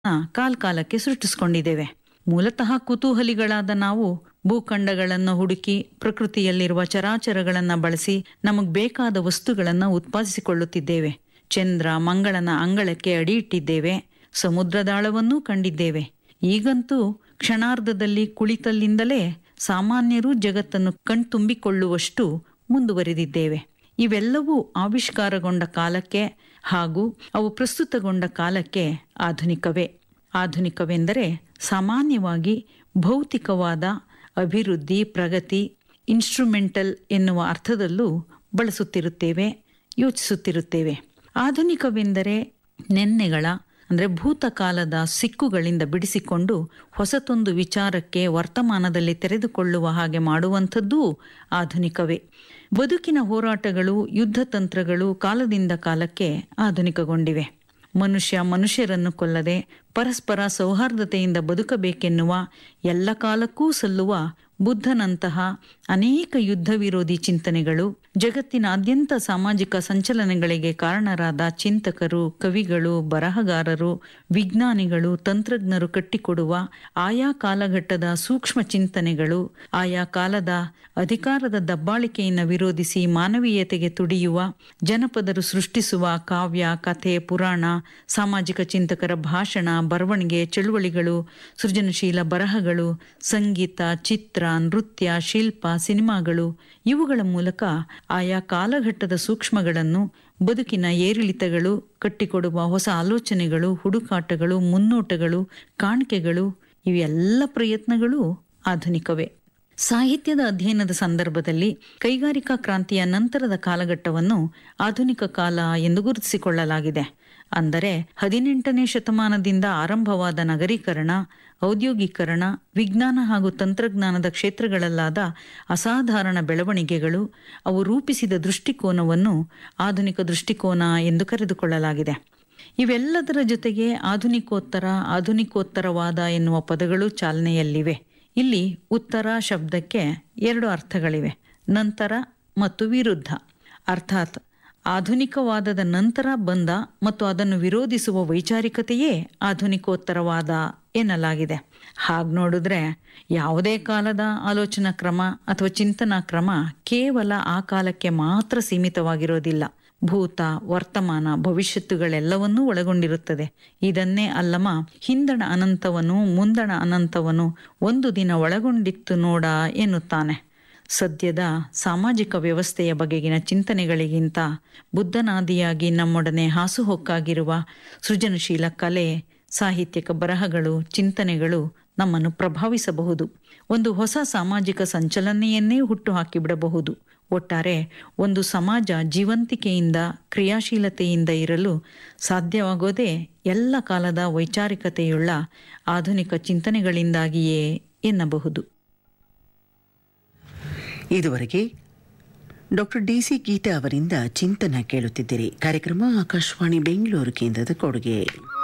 ಕಾಲ್ಕಾಲಕ್ಕೆ ಸೃಷ್ಟಿಸಿಕೊಂಡಿದ್ದೇವೆ ಮೂಲತಃ ಕುತೂಹಲಿಗಳಾದ ನಾವು ಭೂಖಂಡಗಳನ್ನು ಹುಡುಕಿ ಪ್ರಕೃತಿಯಲ್ಲಿರುವ ಚರಾಚರಗಳನ್ನ ಬಳಸಿ ನಮಗ್ ಬೇಕಾದ ವಸ್ತುಗಳನ್ನ ಉತ್ಪಾದಿಸಿಕೊಳ್ಳುತ್ತಿದ್ದೇವೆ ಚಂದ್ರ ಮಂಗಳನ ಅಂಗಳಕ್ಕೆ ಅಡಿ ಇಟ್ಟಿದ್ದೇವೆ ಸಮುದ್ರದಾಳವನ್ನೂ ಕಂಡಿದ್ದೇವೆ ಈಗಂತೂ ಕ್ಷಣಾರ್ಧದಲ್ಲಿ ಕುಳಿತಲ್ಲಿಂದಲೇ ಸಾಮಾನ್ಯರು ಜಗತ್ತನ್ನು ಕಣ್ತುಂಬಿಕೊಳ್ಳುವಷ್ಟು ಮುಂದುವರೆದಿದ್ದೇವೆ ಇವೆಲ್ಲವೂ ಆವಿಷ್ಕಾರಗೊಂಡ ಕಾಲಕ್ಕೆ ಹಾಗೂ ಅವು ಪ್ರಸ್ತುತಗೊಂಡ ಕಾಲಕ್ಕೆ ಆಧುನಿಕವೇ ಆಧುನಿಕವೆಂದರೆ ಸಾಮಾನ್ಯವಾಗಿ ಭೌತಿಕವಾದ ಅಭಿವೃದ್ಧಿ ಪ್ರಗತಿ ಇನ್ಸ್ಟ್ರುಮೆಂಟಲ್ ಎನ್ನುವ ಅರ್ಥದಲ್ಲೂ ಬಳಸುತ್ತಿರುತ್ತೇವೆ ಯೋಚಿಸುತ್ತಿರುತ್ತೇವೆ ಆಧುನಿಕವೆಂದರೆ ನೆನ್ನೆಗಳ ಅಂದರೆ ಭೂತಕಾಲದ ಸಿಕ್ಕುಗಳಿಂದ ಬಿಡಿಸಿಕೊಂಡು ಹೊಸತೊಂದು ವಿಚಾರಕ್ಕೆ ವರ್ತಮಾನದಲ್ಲಿ ತೆರೆದುಕೊಳ್ಳುವ ಹಾಗೆ ಮಾಡುವಂಥದ್ದೂ ಆಧುನಿಕವೇ ಬದುಕಿನ ಹೋರಾಟಗಳು ಯುದ್ಧ ತಂತ್ರಗಳು ಕಾಲದಿಂದ ಕಾಲಕ್ಕೆ ಆಧುನಿಕಗೊಂಡಿವೆ ಮನುಷ್ಯ ಮನುಷ್ಯರನ್ನು ಕೊಲ್ಲದೆ ಪರಸ್ಪರ ಸೌಹಾರ್ದತೆಯಿಂದ ಬದುಕಬೇಕೆನ್ನುವ ಎಲ್ಲ ಕಾಲಕ್ಕೂ ಸಲ್ಲುವ ಬುದ್ಧನಂತಹ ಅನೇಕ ಯುದ್ಧ ವಿರೋಧಿ ಚಿಂತನೆಗಳು ಜಗತ್ತಿನಾದ್ಯಂತ ಸಾಮಾಜಿಕ ಸಂಚಲನಗಳಿಗೆ ಕಾರಣರಾದ ಚಿಂತಕರು ಕವಿಗಳು ಬರಹಗಾರರು ವಿಜ್ಞಾನಿಗಳು ತಂತ್ರಜ್ಞರು ಕಟ್ಟಿಕೊಡುವ ಆಯಾ ಕಾಲಘಟ್ಟದ ಸೂಕ್ಷ್ಮ ಚಿಂತನೆಗಳು ಆಯಾ ಕಾಲದ ಅಧಿಕಾರದ ದಬ್ಬಾಳಿಕೆಯನ್ನು ವಿರೋಧಿಸಿ ಮಾನವೀಯತೆಗೆ ತುಡಿಯುವ ಜನಪದರು ಸೃಷ್ಟಿಸುವ ಕಾವ್ಯ ಕಥೆ ಪುರಾಣ ಸಾಮಾಜಿಕ ಚಿಂತಕರ ಭಾಷಣ ಬರವಣಿಗೆ ಚಳುವಳಿಗಳು ಸೃಜನಶೀಲ ಬರಹಗಳು ಸಂಗೀತ ಚಿತ್ರ ನೃತ್ಯ ಶಿಲ್ಪ ಸಿನಿಮಾಗಳು ಇವುಗಳ ಮೂಲಕ ಆಯಾ ಕಾಲಘಟ್ಟದ ಸೂಕ್ಷ್ಮಗಳನ್ನು ಬದುಕಿನ ಏರಿಳಿತಗಳು ಕಟ್ಟಿಕೊಡುವ ಹೊಸ ಆಲೋಚನೆಗಳು ಹುಡುಕಾಟಗಳು ಮುನ್ನೋಟಗಳು ಕಾಣಿಕೆಗಳು ಇವೆಲ್ಲ ಪ್ರಯತ್ನಗಳು ಆಧುನಿಕವೇ ಸಾಹಿತ್ಯದ ಅಧ್ಯಯನದ ಸಂದರ್ಭದಲ್ಲಿ ಕೈಗಾರಿಕಾ ಕ್ರಾಂತಿಯ ನಂತರದ ಕಾಲಘಟ್ಟವನ್ನು ಆಧುನಿಕ ಕಾಲ ಎಂದು ಗುರುತಿಸಿಕೊಳ್ಳಲಾಗಿದೆ ಅಂದರೆ ಹದಿನೆಂಟನೇ ಶತಮಾನದಿಂದ ಆರಂಭವಾದ ನಗರೀಕರಣ ಔದ್ಯೋಗೀಕರಣ ವಿಜ್ಞಾನ ಹಾಗೂ ತಂತ್ರಜ್ಞಾನದ ಕ್ಷೇತ್ರಗಳಲ್ಲಾದ ಅಸಾಧಾರಣ ಬೆಳವಣಿಗೆಗಳು ಅವು ರೂಪಿಸಿದ ದೃಷ್ಟಿಕೋನವನ್ನು ಆಧುನಿಕ ದೃಷ್ಟಿಕೋನ ಎಂದು ಕರೆದುಕೊಳ್ಳಲಾಗಿದೆ ಇವೆಲ್ಲದರ ಜೊತೆಗೆ ಆಧುನಿಕೋತ್ತರ ಆಧುನಿಕೋತ್ತರವಾದ ಎನ್ನುವ ಪದಗಳು ಚಾಲನೆಯಲ್ಲಿವೆ ಇಲ್ಲಿ ಉತ್ತರ ಶಬ್ದಕ್ಕೆ ಎರಡು ಅರ್ಥಗಳಿವೆ ನಂತರ ಮತ್ತು ವಿರುದ್ಧ ಅರ್ಥಾತ್ ಆಧುನಿಕವಾದದ ನಂತರ ಬಂದ ಮತ್ತು ಅದನ್ನು ವಿರೋಧಿಸುವ ವೈಚಾರಿಕತೆಯೇ ಆಧುನಿಕೋತ್ತರವಾದ ಎನ್ನಲಾಗಿದೆ ಹಾಗೆ ನೋಡಿದ್ರೆ ಯಾವುದೇ ಕಾಲದ ಆಲೋಚನಾ ಕ್ರಮ ಅಥವಾ ಚಿಂತನಾ ಕ್ರಮ ಕೇವಲ ಆ ಕಾಲಕ್ಕೆ ಮಾತ್ರ ಸೀಮಿತವಾಗಿರೋದಿಲ್ಲ ಭೂತ ವರ್ತಮಾನ ಭವಿಷ್ಯತ್ತುಗಳೆಲ್ಲವನ್ನೂ ಒಳಗೊಂಡಿರುತ್ತದೆ ಇದನ್ನೇ ಅಲ್ಲಮ ಹಿಂದಣ ಅನಂತವನು ಮುಂದಣ ಅನಂತವನು ಒಂದು ದಿನ ಒಳಗೊಂಡಿತ್ತು ನೋಡ ಎನ್ನುತ್ತಾನೆ ಸದ್ಯದ ಸಾಮಾಜಿಕ ವ್ಯವಸ್ಥೆಯ ಬಗೆಗಿನ ಚಿಂತನೆಗಳಿಗಿಂತ ಬುದ್ಧನಾದಿಯಾಗಿ ನಮ್ಮೊಡನೆ ಹಾಸುಹೊಕ್ಕಾಗಿರುವ ಸೃಜನಶೀಲ ಕಲೆ ಸಾಹಿತ್ಯಕ ಬರಹಗಳು ಚಿಂತನೆಗಳು ನಮ್ಮನ್ನು ಪ್ರಭಾವಿಸಬಹುದು ಒಂದು ಹೊಸ ಸಾಮಾಜಿಕ ಸಂಚಲನೆಯನ್ನೇ ಹುಟ್ಟು ಹಾಕಿಬಿಡಬಹುದು ಒಟ್ಟಾರೆ ಒಂದು ಸಮಾಜ ಜೀವಂತಿಕೆಯಿಂದ ಕ್ರಿಯಾಶೀಲತೆಯಿಂದ ಇರಲು ಸಾಧ್ಯವಾಗೋದೇ ಎಲ್ಲ ಕಾಲದ ವೈಚಾರಿಕತೆಯುಳ್ಳ ಆಧುನಿಕ ಚಿಂತನೆಗಳಿಂದಾಗಿಯೇ ಎನ್ನಬಹುದು ಇದುವರೆಗೆ ಡಾಕ್ಟರ್ ಡಿ ಸಿ ಗೀತಾ ಅವರಿಂದ ಚಿಂತನ ಕೇಳುತ್ತಿದ್ದೀರಿ ಕಾರ್ಯಕ್ರಮ ಆಕಾಶವಾಣಿ ಬೆಂಗಳೂರು ಕೇಂದ್ರದ ಕೊಡುಗೆ